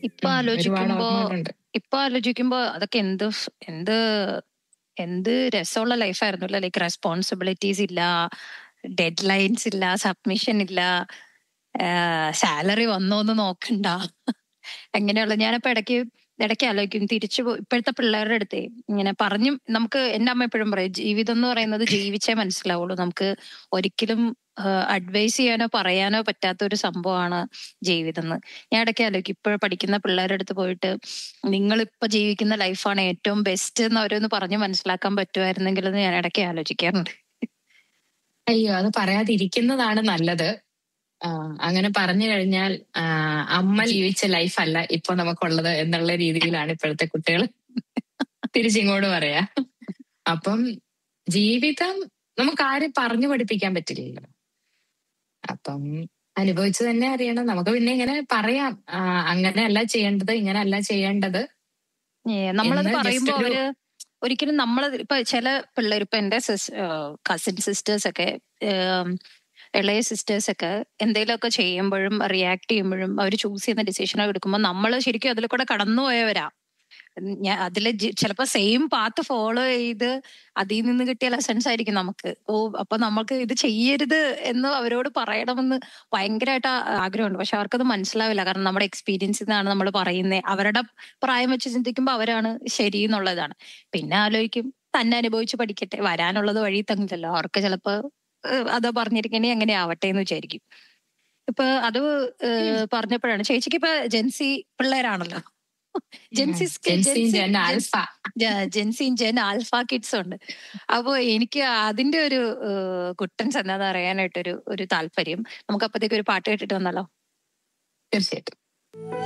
ഇപ്പൊ ഉം, ഒരുപാട് ആലോചിക്കുമ്പോ ഓർമ്മകളുണ്ട് ഇപ്പൊ ആലോചിക്കുമ്പോ അതൊക്കെ എന്ത് ഫ്- എന്ത് എന്ത് രസമുള്ള ലൈഫായിരുന്നു അല്ലെ ലൈക്ക് റെസ്പോൺസിബിലിറ്റീസ് ഇല്ല ഡെഡ് ലൈൻസ് ഇല്ല സബ്മിഷൻ ഇല്ല സാലറി വന്നോന്ന് നോക്കണ്ട അങ്ങനെയുള്ള ഞാനിപ്പോ ഇടയ്ക്ക് ഇടയ്ക്ക് ആലോചിക്കും തിരിച്ചു പോ- ഇപ്പോഴത്തെ പിള്ളേരുടെ അടുത്തേ ഇങ്ങനെ പറഞ്ഞു നമുക്ക് എന്റെ അമ്മ എപ്പോഴും പറയും ജീവിതം എന്ന് പറയുന്നത് ജീവിച്ചേ മനസ്സിലാവുള്ളൂ നമുക്ക് ഒരിക്കലും അഡ്വൈസ് ചെയ്യാനോ പറയാനോ പറ്റാത്ത ഒരു സംഭവമാണ് ജീവിതം എന്ന് ഞാൻ ഇടയ്ക്ക് ആലോചിക്കും ഇപ്പോൾ പഠിക്കുന്ന പിള്ളേരുടെ അടുത്ത് പോയിട്ട് നിങ്ങൾ ഇപ്പൊ ജീവിക്കുന്ന ലൈഫാണ് ഏറ്റവും ബെസ്റ്റ് എന്ന് അവരൊന്ന് പറഞ്ഞ് മനസ്സിലാക്കാൻ പറ്റുമായിരുന്നെങ്കിൽ എന്ന് ഞാൻ ഇടയ്ക്ക് ആലോചിക്കാറുണ്ട് അയ്യോ അത് പറയാതിരിക്കുന്നതാണ് നല്ലത് ആ, അങ്ങനെ പറഞ്ഞു കഴിഞ്ഞാൽ ആ, അമ്മ ജീവിച്ച ലൈഫല്ല ഇപ്പൊ നമുക്കുള്ളത് എന്നുള്ള രീതിയിലാണ് ഇപ്പോഴത്തെ കുട്ടികൾ തിരിച്ചിങ്ങോട്ട് പറയാ അപ്പം ജീവിതം നമുക്ക് ആരും പറഞ്ഞു പഠിപ്പിക്കാൻ പറ്റില്ലല്ലോ അപ്പം അനുഭവിച്ചു തന്നെ അറിയണം നമുക്ക് പിന്നെ ഇങ്ങനെ പറയാം ആ, അങ്ങനെയല്ല ചെയ്യേണ്ടത് ഇങ്ങനെയല്ല ചെയ്യേണ്ടത് ഏ, നമ്മളത് എന്ന് പറയുമ്പോ just ഒരു- അവര് ഒരിക്കലും നമ്മൾ ഇപ്പൊ ചില പിള്ളേർ ഇപ്പൊ എന്റെ കസിൻ സിസ്റ്റേഴ്സ് ഒക്കെ ഏം, ഇളയ സിസ്റ്റേഴ്സ് ഒക്കെ എന്തെങ്കിലുമൊക്കെ ചെയ്യുമ്പോഴും റിയാക്ട് ചെയ്യുമ്പോഴും അവർ ചൂസ് ചെയ്യുന്ന ഡിസിഷൻ എടുക്കുമ്പോൾ നമ്മൾ ശരിക്കും അതിൽ കൂടെ കടന്നുപോയവരാ ഞാൻ അതില് ചിലപ്പോ സെയിം പാത്ത് ഫോളോ ചെയ്ത് അതിൽ നിന്ന് കിട്ടിയ ലെസൺസ് ആയിരിക്കും നമുക്ക് ഓ അപ്പൊ നമുക്ക് ഇത് ചെയ്യരുത് എന്ന് അവരോട് പറയണമെന്ന് ഭയങ്കരമായിട്ട് ആഗ്രഹമുണ്ട് പക്ഷെ അവർക്കത് മനസ്സിലാവില്ല കാരണം നമ്മുടെ എക്സ്പീരിയൻസിൽ നിന്നാണ് നമ്മൾ പറയുന്നത് അവരുടെ പ്രായം വെച്ച് ചിന്തിക്കുമ്പോൾ അവരാണ് ശരി എന്നുള്ളതാണ് പിന്നെ ആലോചിക്കും തന്നെ അനുഭവിച്ച് പഠിക്കട്ടെ വരാനുള്ളത് വഴി തങ്ങില്ലല്ലോ അവർക്ക് ചിലപ്പോ ഏഹ് അത് പറഞ്ഞിരിക്കണേ അങ്ങനെ ആവട്ടെ എന്ന് വിചാരിക്കും ഇപ്പൊ അത് ഏഹ് പറഞ്ഞപ്പോഴാണ് ചേച്ചിക്ക് ഇപ്പൊ ജെൻസി പിള്ളേരാണല്ലോ Gen Z Gen Z Gen alpha Gen Z Gen alpha kids ഉണ്ട് അപ്പൊ എനിക്ക് അതിന്റെ ഒരു കുട്ടൻസ് എന്താന്ന് അറിയാനായിട്ടൊരു ഒരു താല്പര്യം നമുക്ക് അപ്പത്തേക്ക് ഒരു പാട്ട് കേട്ടിട്ട് വന്നാലോ തീർച്ചയായിട്ടും